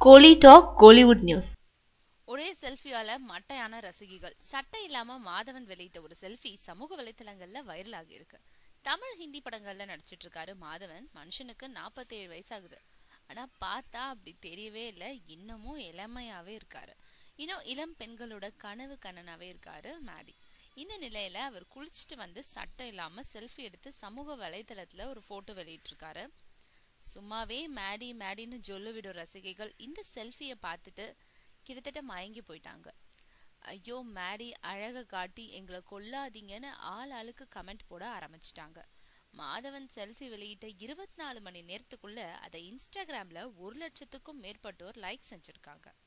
கோலி talk Kollywood news ஒரே செல்ஃபியால மட்டையான ரசிகைகள் சட்டை இல்லாம மாதவன் வெளியிட்ட ஒரு செல்ஃபி சமூக வலைத்தளங்கள்ல வைரல் ஆகி இருக்கு தமிழ் ஹிந்தி படங்கள்ல நடிச்சிட்டு இருக்காரு மாதவன் மனுஷனுக்கு 47 வயசாகுது ஆனா பார்த்தா அப்படி தெரியவே இல்லை இன்னமும் இளமையாவே இருக்காரு இன்னும் இளம் பெண்களோட கனவு கண்ணனாவே இருக்காரு மேடி இந்த நிலையில அவர் குளிச்சுட்டு வந்து சட்டை இல்லாம செல்ஃபி எடுத்து சமூக வலைத்தளத்துல ஒரு போட்டோ வெளியிட்டிருக்காரு சும்மாவே மேடி மேடின்னு ஜொல்லு விடும் ரசிகைகள் இந்த செல்ஃபியை பார்த்துட்டு கிட்டத்தட்ட மயங்கி போயிட்டாங்க ஐயோ மேடி அழக காட்டி எங்களை கொல்லாதீங்கன்னு ஆள் ஆளுக்கு கமெண்ட் போட ஆரம்பிச்சிட்டாங்க மாதவன் செல்ஃபி வெளியிட்ட இருபத்தி நாலு மணி நேரத்துக்குள்ள அதை இன்ஸ்டாகிராம்ல ஒரு லட்சத்துக்கும் மேற்பட்டோர் லைக் செஞ்சிருக்காங்க